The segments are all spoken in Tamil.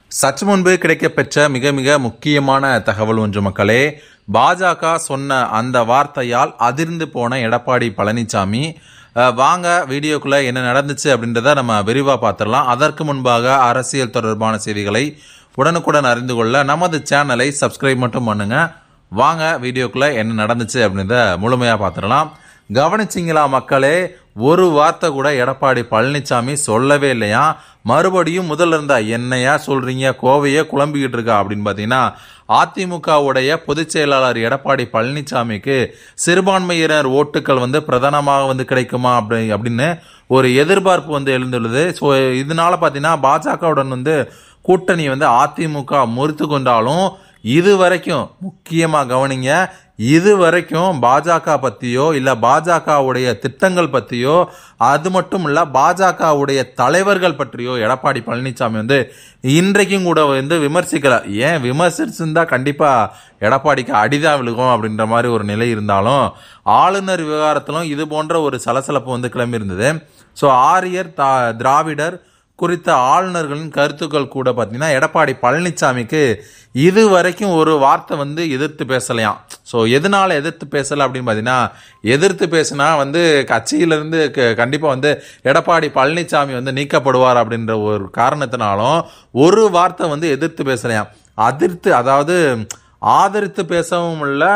சற்று முன்பு கிடைக்கப்பெற்ற மிக மிக முக்கியமான தகவல் ஒன்று மக்களே பாஜக சொன்ன அந்த வார்த்தையால் அதிர்ந்து போன எடப்பாடி பழனிசாமி அஹ், வாங்க வீடியோக்குள்ள என்ன நடந்துச்சு அப்படின்றத நம்ம விரிவாக பார்த்துடலாம் அதற்கு முன்பாக அரசியல் தொடர்பான செய்திகளை உடனுக்குடன் அறிந்து கொள்ள நமது சேனலை சப்ஸ்கிரைப் மட்டும் பண்ணுங்க வாங்க வீடியோக்குள்ள என்ன நடந்துச்சு அப்படின்றத முழுமையாக பார்த்துடலாம் கவனிச்சிங்களா மக்களே ஒரு வார்த்தை கூட எடப்பாடி பழனிசாமி சொல்லவே இல்லையா மறுபடியும் முதல்ல இருந்தா என்னையா சொல்றீங்க கோவையே குழம்பிக்கிட்டு இருக்கா அப்படின்னு பார்த்தீங்கன்னா அதிமுகவுடைய பொதுச் செயலாளர் எடப்பாடி பழனிசாமிக்கு சிறுபான்மையினர் ஓட்டுகள் வந்து பிரதானமாக வந்து கிடைக்குமா அப்படி அப்படின்னு ஒரு எதிர்பார்ப்பு வந்து எழுந்துள்ளது ஸோ இதனால பார்த்தீங்கன்னா பாஜகவுடன் வந்து கூட்டணி வந்து அதிமுக முறித்து கொண்டாலும் இது வரைக்கும் முக்கியமாக கவனிங்க இது வரைக்கும் பாஜக பற்றியோ இல்லை பாஜகவுடைய திட்டங்கள் பற்றியோ அது மட்டும் இல்லை பாஜகவுடைய தலைவர்கள் பற்றியோ எடப்பாடி பழனிசாமி வந்து இன்றைக்கும் கூட வந்து விமர்சிக்கல ஏன் விமர்சிச்சிருந்தா கண்டிப்பாக எடப்பாடிக்கு அடிதான் விழுகும் அப்படின்ற மாதிரி ஒரு நிலை இருந்தாலும் ஆளுநர் விவகாரத்திலும் இது போன்ற ஒரு சலசலப்பு வந்து கிளம்பி இருந்தது ஸோ ஆரியர் தா திராவிடர் குறித்த ஆளுநர்களின் கருத்துக்கள் கூட பார்த்தீங்கன்னா எடப்பாடி பழனிசாமிக்கு இது வரைக்கும் ஒரு வார்த்தை வந்து எதிர்த்து பேசலையாம் ஸோ எதனால எதிர்த்து பேசலை அப்படின்னு பார்த்தீங்கன்னா எதிர்த்து பேசினா வந்து கட்சியிலிருந்து க- கண்டிப்பாக வந்து எடப்பாடி பழனிசாமி வந்து நீக்கப்படுவார் அப்படின்ற ஒரு காரணத்தினாலும் ஒரு வார்த்தை வந்து எதிர்த்து பேசலையாம் அதிர்த்து அதாவது ஆதரித்து பேசவும் இல்லை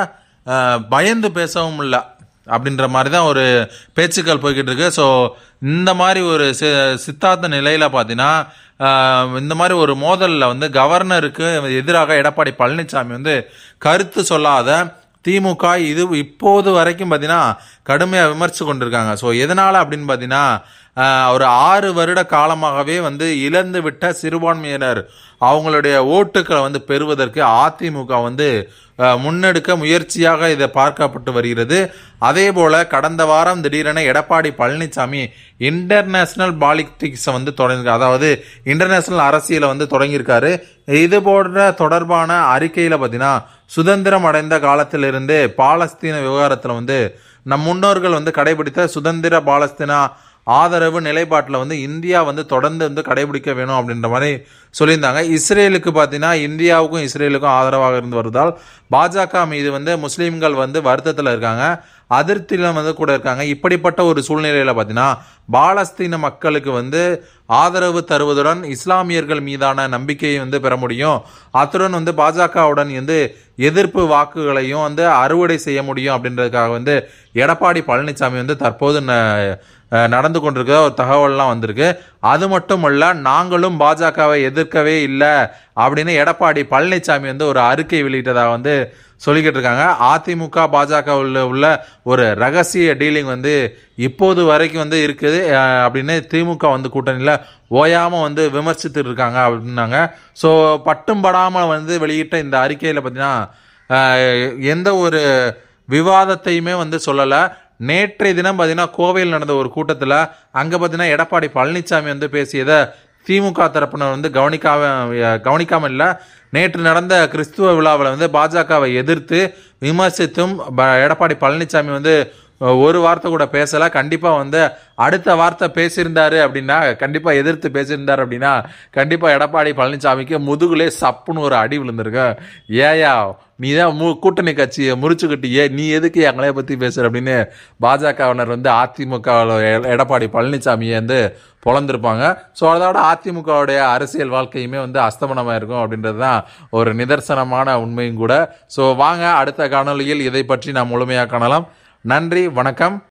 பயந்து பேசவும் இல்லை அப்படின்ற மாதிரி தான் ஒரு பேச்சுக்கள் போய்கிட்டு இருக்கு ஸோ இந்த மாதிரி ஒரு சி- சித்தாந்த நிலையில் பார்த்தீங்கன்னா ஆஹ், இந்த மாதிரி ஒரு மோதலில் வந்து கவர்னருக்கு எதிராக எடப்பாடி பழனிசாமி வந்து கருத்து சொல்லாத திமுக இது இப்போது வரைக்கும் பார்த்தீங்கன்னா கடுமையாக விமர்சித்து கொண்டிருக்காங்க ஸோ எதனால் அப்படின்னு பார்த்தீங்கன்னா ஆஹ், ஒரு ஆறு வருட காலமாகவே வந்து இழந்து விட்ட சிறுபான்மையினர் அவங்களுடைய ஓட்டுக்களை வந்து பெறுவதற்கு அதிமுக வந்து ஆஹ், முன்னெடுக்க முயற்சியாக இதை பார்க்கப்பட்டு வருகிறது அதே போல கடந்த வாரம் திடீரென எடப்பாடி பழனிசாமி இன்டர்நேஷனல் பாலிடிக்ஸை வந்து தொடங்கி அதாவது இன்டர்நேஷனல் அரசியலை வந்து தொடங்கியிருக்காரு இது போன்ற தொடர்பான அறிக்கையில் பார்த்தீங்கன்னா சுதந்திரம் அடைந்த காலத்திலிருந்து பாலஸ்தீன விவகாரத்தில் வந்து நம் முன்னோர்கள் வந்து கடைபிடித்த சுதந்திர பாலஸ்தீனா ஆதரவு நிலைப்பாட்டில் வந்து இந்தியா வந்து தொடர்ந்து வந்து கடைபிடிக்க வேணும் அப்படின்ற மாதிரி சொல்லியிருந்தாங்க இஸ்ரேலுக்கு பார்த்தீங்கன்னா இந்தியாவுக்கும் இஸ்ரேலுக்கும் ஆதரவாக இருந்து வருவதால் பாஜக மீது வந்து முஸ்லீம்கள் வந்து வருத்தத்தில் இருக்காங்க அதிருப்தியிலும் வந்து கூட இருக்காங்க இப்படிப்பட்ட ஒரு சூழ்நிலையில் பார்த்தீங்கன்னா பாலஸ்தீன மக்களுக்கு வந்து ஆதரவு தருவதுடன் இஸ்லாமியர்கள் மீதான நம்பிக்கையை வந்து பெற முடியும் அத்துடன் வந்து பாஜகவுடன் வந்து எதிர்ப்பு வாக்குகளையும் வந்து அறுவடை செய்ய முடியும் அப்படின்றதுக்காக வந்து எடப்பாடி பழனிசாமி வந்து தற்போது ந- அஹ் நடந்து கொண்டிருக்க ஒரு தகவல்லாம் வந்திருக்கு அது மட்டும் இல்ல நாங்களும் பாஜகவை எதிர்க்கவே இல்லை அப்படின்னு எடப்பாடி பழனிசாமி வந்து ஒரு அறிக்கை வெளியிட்டதாக வந்து சொல்லிக்கிட்டு இருக்காங்க அதிமுக பாஜக உள்ள உள்ள ஒரு ரகசிய டீலிங் வந்து இப்போது வரைக்கும் வந்து இருக்குது அஹ் அப்படின்னு திமுக வந்து கூட்டணியில் ஓயாமல் வந்து விமர்சித்து இருக்காங்க அப்படின்னாங்க ஸோ பட்டும் படாமல் வந்து வெளியிட்ட இந்த அறிக்கையில் பார்த்தீங்கன்னா அஹ், எந்த ஒரு விவாதத்தையுமே வந்து சொல்லலை நேற்றைய தினம் பார்த்தீங்கன்னா கோவையில் நடந்த ஒரு கூட்டத்தில் அங்கே பார்த்தீங்கன்னா எடப்பாடி பழனிசாமி வந்து பேசியதை திமுக தரப்பினர் வந்து கவனிக்காம கவனிக்காம இல்லை நேற்று நடந்த கிறிஸ்துவ விழாவில் வந்து பாஜகவை எதிர்த்து விமர்சித்தும் ப- எடப்பாடி பழனிசாமி வந்து அஹ், ஒரு வார்த்தை கூட பேசல கண்டிப்பா வந்து அடுத்த வார்த்தை பேசியிருந்தாரு அப்படின்னா கண்டிப்பா எதிர்த்து பேசியிருந்தாரு அப்படின்னா கண்டிப்பா எடப்பாடி பழனிசாமிக்கு முதுகுலே சப்புன்னு ஒரு அடி விழுந்திருக்கு ஏயா நீ தான் மு கூட்டணி கட்சியை முறிச்சுக்கிட்டியே நீ எதுக்கு எங்களைய பத்தி பேசுற அப்படின்னு பாஜகவினர் வந்து அதிமுக எடப்பாடி பழனிசாமியை வந்து பொழந்திருப்பாங்க ஸோ அதோட அதிமுகவுடைய அரசியல் வாழ்க்கையுமே வந்து அஸ்தமனமாக இருக்கும் அப்படின்றது தான் ஒரு நிதர்சனமான உண்மையும் கூட ஸோ வாங்க அடுத்த காணொளியில் இதை பற்றி நாம் முழுமையாக காணலாம் நன்றி வணக்கம்